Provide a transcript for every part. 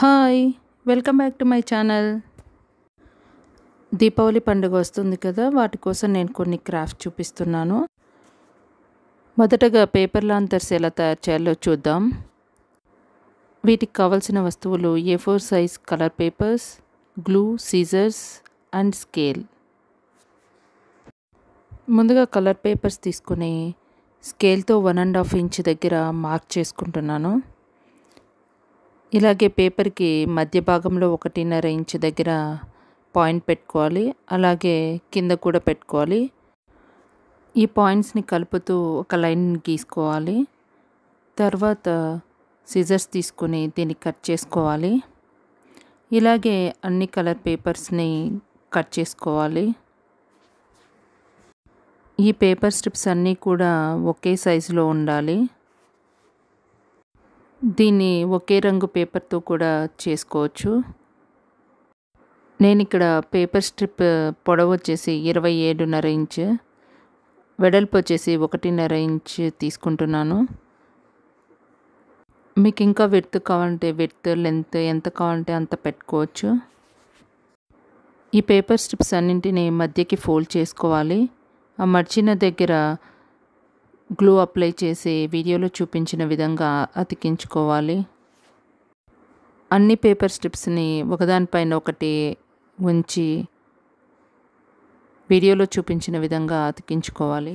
hi welcome back to my channel Deepavali పండుగ వస్తుంది కదా వాటి కోసం నేను కొన్ని క్రాఫ్ట్ చూపిస్తున్నాను మొదటగా పేపర్ లాంతర్స్ ఎలా తయారు చేయాలో చూద్దాం వీటికి కావలసిన వస్తువులు A four size colour papers glue scissors and scale ముందుగా కలర్ పేపర్స్ తీసుకుని స్కేల్తో వన్ అండ్ హాఫ్ ఇంచ్ దగ్గర మార్క్ చేసుకుంటున్నాను ఇలాగే పేపర్కి మధ్య భాగంలో ఒకటిన్నర ఇంచ్ దగ్గర పాయింట్ పెట్టుకోవాలి అలాగే కింద కూడా పెట్టుకోవాలి ఈ పాయింట్స్ని కలుపుతూ ఒక లైన్ గీసుకోవాలి తర్వాత సిజర్స్ తీసుకుని దీన్ని కట్ చేసుకోవాలి ఇలాగే అన్ని కలర్ పేపర్స్ని కట్ చేసుకోవాలి ఈ పేపర్ స్ట్రిప్స్ అన్నీ కూడా ఒకే సైజులో ఉండాలి దీన్ని ఒకే రంగు పేపర్తో కూడా చేసుకోవచ్చు నేను ఇక్కడ పేపర్ స్ట్రిప్ పొడవు వచ్చేసి ఇరవై ఏడున్నర ఇంచ్ వెడల్పు వచ్చేసి ఒకటిన్నర ఇంచ్ తీసుకుంటున్నాను మీకు ఇంకా విడ్త్ కావాలంటే విడ్త్ లెంత్ ఎంత కావాలంటే అంత పెట్టుకోవచ్చు ఈ పేపర్ స్ట్రిప్స్ అన్నింటినీ మధ్యకి ఫోల్డ్ చేసుకోవాలి ఆ మర్చిన దగ్గర గ్లూ అప్లై చేసి వీడియోలో చూపించిన విధంగా అతికించుకోవాలి అన్ని పేపర్ స్ట్రిప్స్ని ఒకదానిపైన ఒకటి ఉంచి వీడియోలో చూపించిన విధంగా అతికించుకోవాలి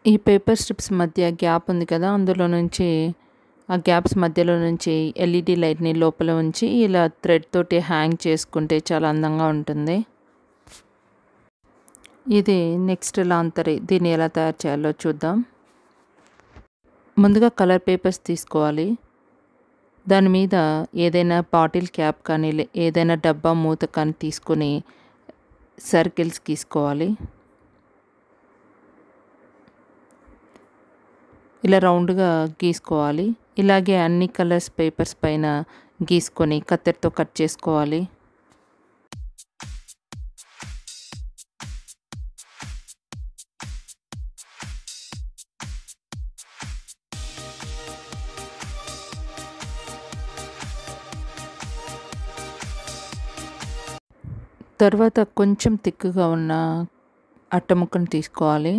ఈ పేపర్ స్ట్రిప్స్ మధ్య గ్యాప్ ఉంది కదా అందులో నుంచి ఆ గ్యాప్స్ మధ్యలో నుంచి ఎల్ఈడి లైట్ని లోపల ఉంచి ఇలా థ్రెడ్ తోటి హ్యాంగ్ చేసుకుంటే చాలా అందంగా ఉంటుంది ఇది నెక్స్ట్ లాంతరి దీన్ని ఎలా తయారు చేయాలో చూద్దాం ముందుగా కలర్ పేపర్స్ తీసుకోవాలి దాని మీద ఏదైనా బాటిల్ క్యాప్ కానీ ఏదైనా డబ్బా మూత కానీ తీసుకొని సర్కిల్స్ గీసుకోవాలి ఇలా రౌండ్గా గీసుకోవాలి ఇలాగే అన్ని కలర్స్ పేపర్స్ పైన గీసుకొని కత్తెరతో కట్ చేసుకోవాలి తర్వాత కొంచెం తిక్కుగా ఉన్న అట్టముక్కను తీసుకోవాలి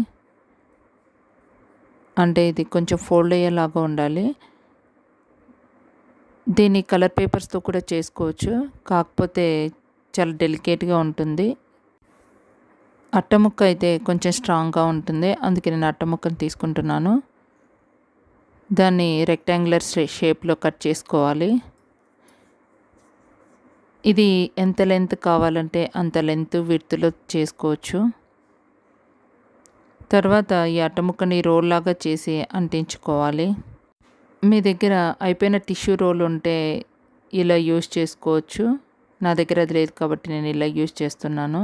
అంటే ఇది కొంచెం ఫోల్డ్ అయ్యేలాగా ఉండాలి దీన్ని కలర్ పేపర్స్తో కూడా చేసుకోవచ్చు కాకపోతే చాలా డెలికేట్గా ఉంటుంది అట్టముక్క అయితే కొంచెం స్ట్రాంగ్గా ఉంటుంది అందుకే నేను అట్టముక్కను తీసుకుంటున్నాను దాన్ని రెక్టాంగులర్ షేప్లో కట్ చేసుకోవాలి ఇది ఎంత లెంత్ కావాలంటే అంత లెంత్ విడ్త్లో చేసుకోవచ్చు తర్వాత ఈ అట్టముక్కని రోల్ లాగా చేసి అంటించుకోవాలి మీ దగ్గర అయిపోయిన టిష్యూ రోల్ ఉంటే ఇలా యూస్ చేసుకోవచ్చు నా దగ్గర అది లేదు కాబట్టి నేను ఇలా యూస్ చేస్తున్నాను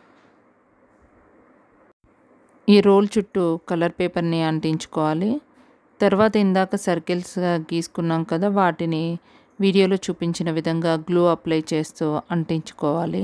ఈ రోల్ చుట్టూ కలర్ పేపర్ని అంటించుకోవాలి తర్వాత ఇందాక సర్కిల్స్గా గీసుకున్నాం కదా వాటిని వీడియోలో చూపించిన విధంగా గ్లూ అప్లై చేస్తూ అంటించుకోవాలి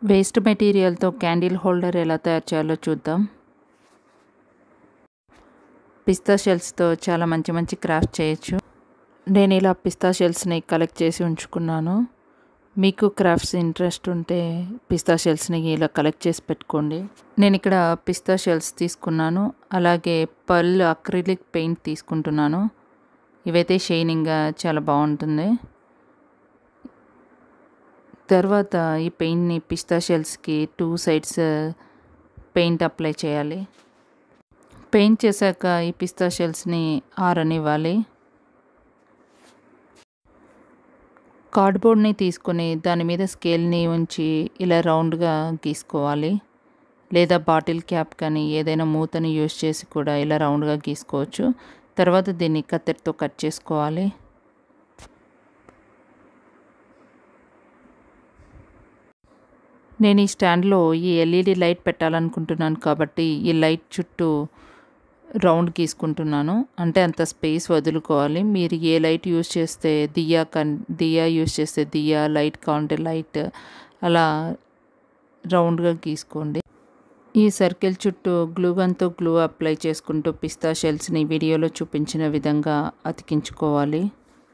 వేస్ట్ మెటీరియల్తో క్యాండిల్ హోల్డర్ ఎలా తయారు చేయాలో చూద్దాం పిస్తా షెల్స్తో చాలా మంచి మంచి క్రాఫ్ట్ చేయొచ్చు నేను ఇలా పిస్తా షెల్స్ని కలెక్ట్ చేసి ఉంచుకున్నాను మీకు క్రాఫ్ట్స్ ఇంట్రెస్ట్ ఉంటే పిస్తా షెల్స్ని ఇలా కలెక్ట్ చేసి పెట్టుకోండి నేను ఇక్కడ పిస్తా షెల్స్ తీసుకున్నాను అలాగే పల్ అక్రిలిక్ పెయింట్ తీసుకుంటున్నాను ఇవైతే షైనింగ్గా చాలా బాగుంటుంది తర్వాత ఈ పెయింట్ని పిస్తా షెల్స్కి టూ సైడ్స్ పెయింట్ అప్లై చేయాలి పెయింట్ చేశాక ఈ పిస్తా షెల్స్ని ఆరనివ్వాలి కార్డ్బోర్డ్ని తీసుకొని దాని మీద స్కేల్ని ఉంచి ఇలా రౌండ్గా గీసుకోవాలి లేదా బాటిల్ క్యాప్ కానీ ఏదైనా మూతని యూజ్ చేసి కూడా ఇలా రౌండ్గా గీసుకోవచ్చు తర్వాత దీన్ని కత్తెరతో కట్ చేసుకోవాలి నేను ఈ స్టాండ్లో ఈ ఎల్ఈడి లైట్ పెట్టాలనుకుంటున్నాను కాబట్టి ఈ లైట్ చుట్టూ రౌండ్ గీసుకుంటున్నాను అంటే అంత స్పేస్ వదులుకోవాలి మీరు ఏ లైట్ యూస్ చేస్తే దియా కన్ దియా యూస్ చేస్తే దియా లైట్ కావాలంటే లైట్ అలా రౌండ్గా గీసుకోండి ఈ సర్కిల్ చుట్టూ గ్లూగన్తో గ్లూ అప్లై చేసుకుంటూ పిస్తా షెల్స్ని వీడియోలో చూపించిన విధంగా అతికించుకోవాలి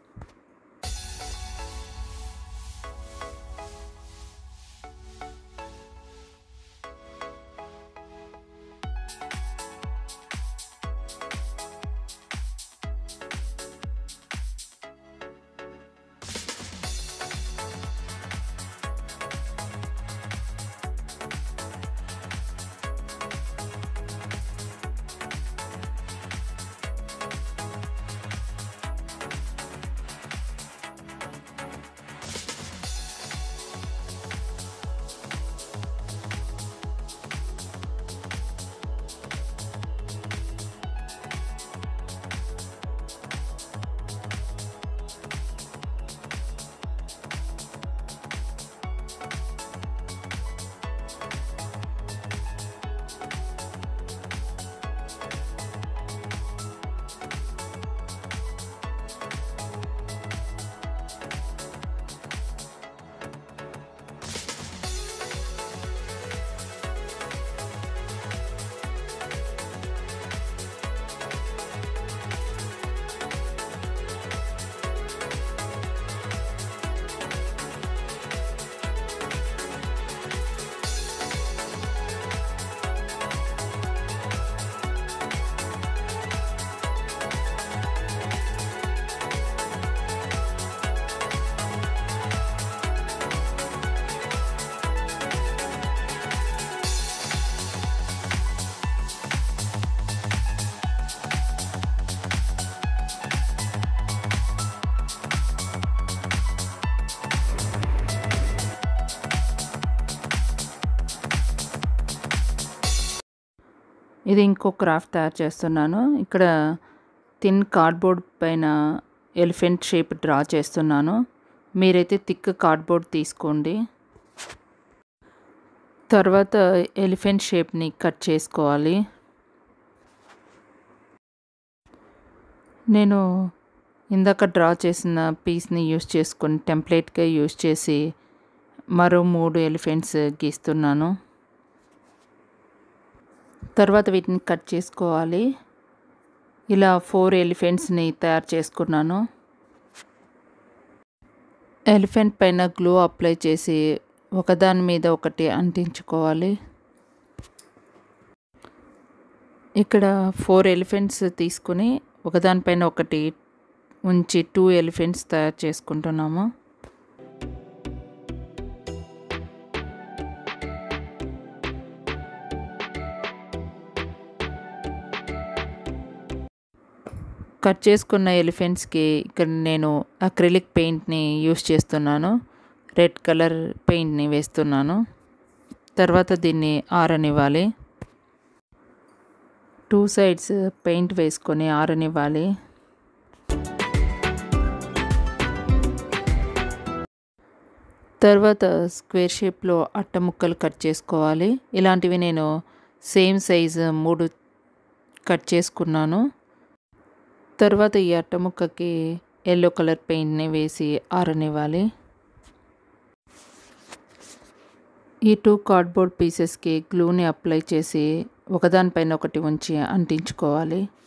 ఇది ఇంకో క్రాఫ్ట్ తయారు చేస్తున్నాను ఇక్కడ థిన్ కార్డ్బోర్డ్ పైన ఎలిఫెంట్ షేప్ డ్రా చేస్తున్నాను మీరైతే థిక్ కార్డ్బోర్డ్ తీసుకోండి తర్వాత ఎలిఫెంట్ షేప్ని కట్ చేసుకోవాలి నేను ఇందాక డ్రా చేసిన పీస్ని యూస్ చేసుకొని టెంప్లెట్గా యూస్ చేసి మరో మూడు ఎలిఫెంట్స్ గీస్తున్నాను తర్వాత వీటిని కట్ చేసుకోవాలి ఇలా ఫోర్ ఎలిఫెంట్స్ని తయారు చేసుకున్నాను ఎలిఫెంట్ పైన గ్లూ అప్లై చేసి ఒకదాని మీద ఒకటి అంటించుకోవాలి ఇక్కడ ఫోర్ ఎలిఫెంట్స్ తీసుకుని ఒకదానిపైన ఒకటి ఉంచి టూ ఎలిఫెంట్స్ తయారు చేసుకుంటున్నాము కట్ చేసుకున్న ఎలిఫెంట్స్కి ఇక్కడ నేను అక్రిలిక్ పెయింట్ని యూస్ చేస్తున్నాను రెడ్ కలర్ పెయింట్ని వేస్తున్నాను తర్వాత దీన్ని ఆరనివ్వాలి టూ సైడ్స్ పెయింట్ వేసుకొని ఆరనివ్వాలి తర్వాత స్క్వేర్ షేప్లో అట్ట ముక్కలు కట్ చేసుకోవాలి ఇలాంటివి నేను సేమ్ సైజు మూడు కట్ చేసుకున్నాను తర్వాత ఈ అట్ట ముక్కకి ఎల్లో కలర్ పెయింట్ని వేసి ఆరనివ్వాలి ఈ టూ కార్డ్బోర్డ్ పీసెస్కి గ్లూని అప్లై చేసి ఒకదానిపైన ఒకటి ఉంచి అంటించుకోవాలి